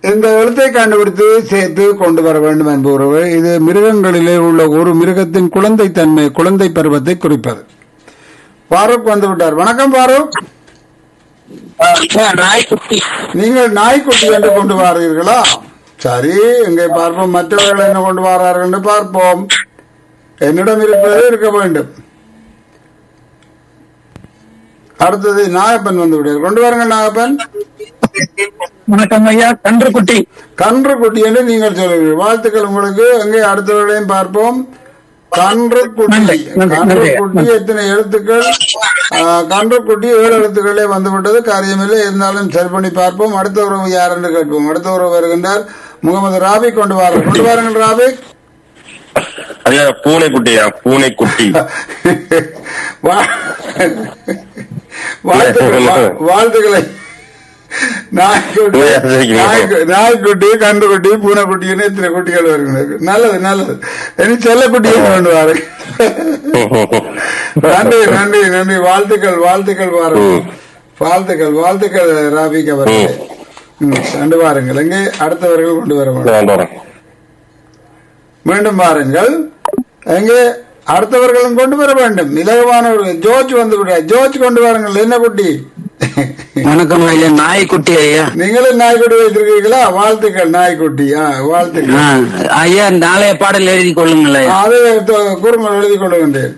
இந்த எழுத்தை கண்டுபிடித்து சேர்த்து கொண்டு வர வேண்டும் என்பவர்கள் இது மிருகங்களிலே உள்ள ஒரு மிருகத்தின் குழந்தை தன்மை குழந்தை பருவத்தை குறிப்பது ஃபாரூக் வந்து விட்டார் வணக்கம் ஃபாரூக் நாய்க்குட்டி நீங்கள் நாய்க்குட்டி என்று கொண்டு வாரீர்களா சரி இங்கே பார்ப்போம் மற்றவர்கள் என்ன கொண்டு வரார்கள் என்று பார்ப்போம் என்னிடம் இருக்கிறது இருக்க வேண்டும் அடுத்தது நாகப்பன் வந்து விட்டார் கொண்டு வாருங்கள் நாகப்பன் வணக்கம் ஐயா கன்றுக்குட்டி கன்று குட்டி என்று நீங்கள் சொல்லுங்கள் வாழ்த்துக்கள் உங்களுக்கு எங்கே அடுத்தவர்களையும் பார்ப்போம் கன்று குட்டி நன்றி, நன்றி, கன்று நன்றி. குட்டி எத்தனை எழுத்துக்கள் ஆ, கன்று குட்டி ஏழு எழுத்துக்களே வந்துவிட்டது காரியமில்லை இருந்தாலும் சரி பண்ணி பார்ப்போம் அடுத்த உறவு யார் என்று கேட்போம் அடுத்த உறவு வருகின்றார் முகமது ராபி கொண்டு வாருங்கள் கொண்டு வாருங்கள் ராபி ஐயா பூனைக்குட்டியா பூனைக்குட்டி வா- வாழ்த்துக்கள் வா- வாழ்த்துக்களை நாய்க்குட்டி நாய்க்கு- நாய்க்குட்டி கன்றுக்குட்டி பூனைக்குட்டின்னு இத்தனை குட்டிகள் வருகிறது நல்லது நல்லது இனி செல்லக்குட்டியை கொண்டு வாரு நன்றி நன்றி நன்றி வாழ்த்துக்கள் வாழ்த்துக்கள் பாருங்கள் வாழ்த்துக்கள் வாழ்த்துக்கள் ராபிக் அவர்களே ம், கொண்டு வாருங்கள் எங்கே அடுத்தவர்கள் கொண்டு வர வேண்டும் மீண்டும் பாருங்கள் எங்கே அடுத்தவர்களும் கொண்டு வர வேண்டும் இலகுவானவர்கள் ஜோர்ஜ் வந்து விட ஜோர்ஜ் கொண்டு வாருங்கள் என்ன குட்டி வணக்கம் ஐயா நாய்க்குட்டி ஐயா நீங்களும் நாய்க்குட்டி வைத்திருக்கீங்களா வாழ்த்துக்கள் நாய்க்குட்டி ஆ, வாழ்த்துக்கள் ஆ, ஐயா நாளைய பாடல் எழுதி கொள்ளுங்கள் ஐயா அதை தொ- குறுங்கள் எழுதி கொள்ளுகின்றேன்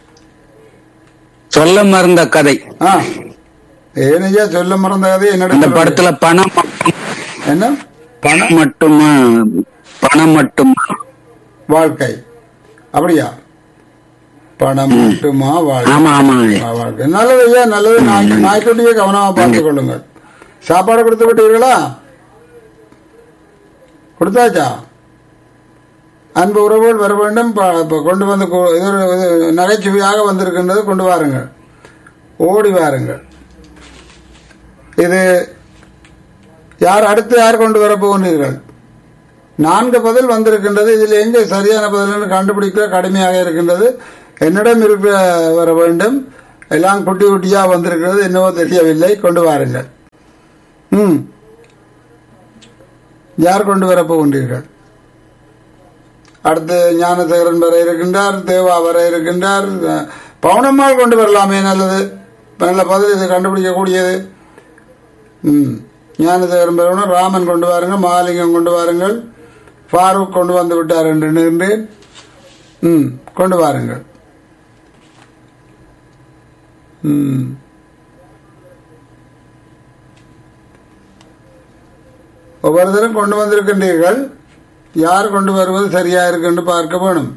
சொல்ல மறந்த கதை ஆ ஏனையா சொல்ல மறந்த கதை அந்த என்னிடம் படத்துல பணம் என்ன பணம் மட்டுமா பணம் மட்டுமா வாழ்க்கை அப்படியா பணம் மட்டுமா வாழ்க்கை ஆமா ஆமா ஐயா ஆ, வாழ்க்கை நல்லது ஐயா நல்லது நாய் நாய்க்குட்டியை கவனமா பார்த்துக் கொள்ளுங்கள் சாப்பாடு கொடுத்து விட்டீர்களா கொடுத்தாச்சா அன்பு உறவுகள் வர வேண்டும் ப- ப- கொண்டு வந்து கொ- இது ஒரு- இது நகைச்சுவையாக வந்திருக்கின்றது கொண்டு வாருங்கள் ஓடி வாருங்கள் இது யார் அடுத்து யார் கொண்டு வர போகிறீர்கள் நான்கு பதில் வந்திருக்கின்றது இதில் எங்கே சரியான பதில் என்று கண்டுபிடிக்க கடுமையாக இருக்கின்றது என்னிடம் இருக்க வர வேண்டும் எல்லாம் குட்டி குட்டியா வந்திருக்கிறது என்னவோ தெரியவில்லை கொண்டு வாருங்கள் ம் யார் கொண்டு வர போகின்றீர்கள் அடுத்து ஞானசேகரன் வர இருக்கின்றார் தேவா வர இருக்கின்றார் அஹ், பவுனம்மாள் கொண்டு வரலாமே நல்லது நல்ல பதில் இது கண்டுபிடிக்கக்கூடியது ம் ஞானசேகரன் பெறவனும் ராமன் கொண்டு வாருங்கள் மகாலிங்கம் கொண்டு வாருங்கள் ஃபாரூக் கொண்டு வந்து விட்டார் என்று எண்ணுகின்றேன் ம் கொண்டு வாருங்கள் ம் ஒவ்வொருத்தரும் கொண்டு வந்திருக்கின்றீர்கள் யார் கொண்டு வருவது சரியா இருக்குன்னு பார்க்க வேணும்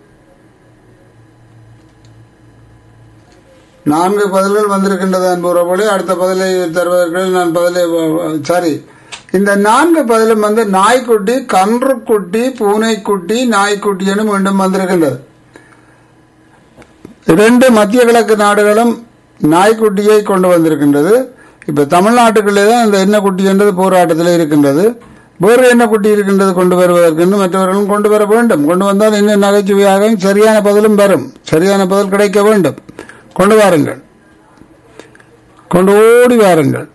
நான்கு பதில்கள் வந்திருக்கின்றது அன்புறவுகளே அடுத்த பதிலை தருவதற்கு நான் பதிலை சரி இந்த நான்கு பதிலும் வந்து நாய்க்குட்டி கன்றுக்குட்டி பூனைக்குட்டி நாய்க்குட்டி என மீண்டும் வந்திருக்கின்றது இரண்டு மத்திய கிழக்கு நாடுகளும் நாய்க்குட்டியை கொண்டு வந்திருக்கின்றது இப்ப தமிழ்நாட்டுக்குள்ளே தான் இந்த என்ன குட்டி என்றது போராட்டத்தில் இருக்கின்றது வேறு என்ன குட்டி இருக்கின்றது கொண்டு வருவதற்கு இன்னும் மற்றவர்களும் கொண்டு வர வேண்டும் கொண்டு வந்தால் இன்னும் நகைச்சுவையாக சரியான பதிலும் வரும் சரியான பதில் கிடைக்க வேண்டும் கொண்டு வாருங்கள் கொண்டு ஓடி வாருங்கள்